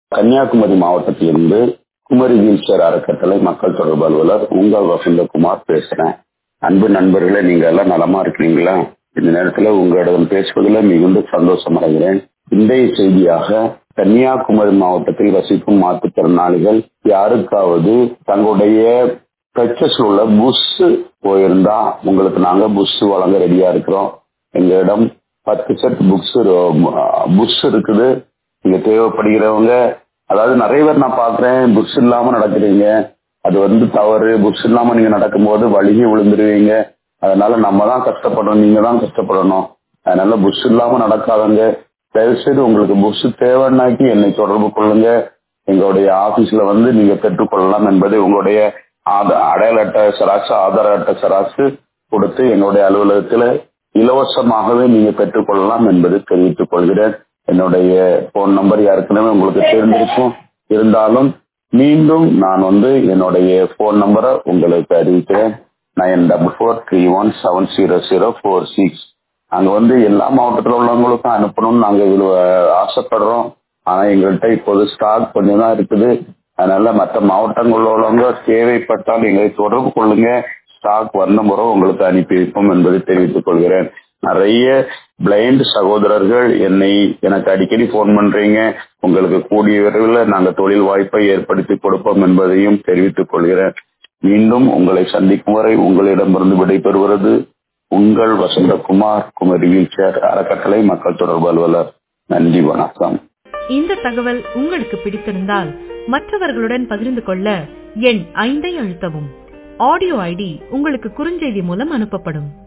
கன்னியாகுமரி மாவட்டத்திலிருந்து குமரி வீல்சேர் அறக்கட்டளை மக்கள் தொடர்பு அலுவலர் உங்கள் வசந்தகுமார் பேசுறேன் அன்பு நண்பர்களே நீங்க எல்லாம் நலமா இருக்கிறீங்களா இந்த நேரத்துல உங்களிடம் பேசுவதில் மிகுந்த சந்தோஷம் அடைகிறேன் இன்றைய செய்தியாக கன்னியாகுமரி மாவட்டத்தில் வசிக்கும் மாற்றுத்திறனாளிகள் யாருக்காவது தங்களுடைய பர்ச்சேஸ் உள்ள புஷ் போயிருந்தா உங்களுக்கு நாங்க புஷ் வழங்க ரெடியா இருக்கிறோம் எங்களிடம் பத்து செட் புக்ஸ் புஷ் இருக்குது நீங்க தேவைப்படுகிறவங்க அதாவது நிறைய பேர் நான் பாக்குறேன் புக்ஸ் இல்லாம நடக்கிறீங்க அது வந்து தவறு புக்ஸ் இல்லாம நீங்க நடக்கும்போது வழுகி விழுந்துருவீங்க அதனால நம்ம தான் கஷ்டப்படணும் நீங்க தான் கஷ்டப்படணும் அதனால புக்ஸ் இல்லாம நடக்காதங்க தயவுசெய்து உங்களுக்கு புக்ஸ் தேவைன்னாக்கி என்னை தொடர்பு கொள்ளுங்க எங்களுடைய ஆபீஸ்ல வந்து நீங்க பெற்றுக்கொள்ளலாம் என்பதை உங்களுடைய அடையாள அட்டை சராசு ஆதார் அட்டை சராசு கொடுத்து எங்களுடைய அலுவலகத்துல இலவசமாகவே நீங்க பெற்றுக்கொள்ளலாம் என்பதை தெரிவித்துக் கொள்கிறேன் என்னுடைய போன் நம்பர் ஏற்கனவே உங்களுக்கு தெரிந்திருக்கும் இருந்தாலும் மீண்டும் நான் வந்து என்னுடைய போன் நம்பரை உங்களுக்கு அறிவிக்கிறேன் nine double four three one seven zero zero four six அங்க வந்து எல்லா மாவட்டத்தில் உள்ளவங்களுக்கும் அனுப்பணும்னு நாங்க ஆசைப்படுறோம் ஆனா எங்கள்கிட்ட இப்போது ஸ்டாக் கொஞ்சம் தான் இருக்குது அதனால மற்ற மாவட்டங்களில் உள்ளவங்க தேவைப்பட்டால் எங்களை தொடர்பு கொள்ளுங்க ஸ்டாக் வந்த முறை உங்களுக்கு அனுப்பி வைப்போம் என்பதை தெரிவித்துக் கொள்கிறேன் நிறைய பிளைண்ட் சகோதரர்கள் என்னை எனக்கு அடிக்கடி போன் பண்றீங்க உங்களுக்கு கூடிய விரைவில் நாங்கள் தொழில் வாய்ப்பை ஏற்படுத்தி கொடுப்போம் என்பதையும் தெரிவித்துக் கொள்கிறேன் மீண்டும் உங்களை சந்திக்கும் வரை உங்களிடமிருந்து விடைபெறுவது உங்கள் வசந்தகுமார் குமரி வீல்சேர் அறக்கட்டளை மக்கள் தொடர்பு அலுவலர் நன்றி வணக்கம் இந்த தகவல் உங்களுக்கு பிடித்திருந்தால் மற்றவர்களுடன் பகிர்ந்து கொள்ள எண் ஐந்தை அழுத்தவும் ஆடியோ ஐடி உங்களுக்கு குறுஞ்செய்தி மூலம் அனுப்பப்படும்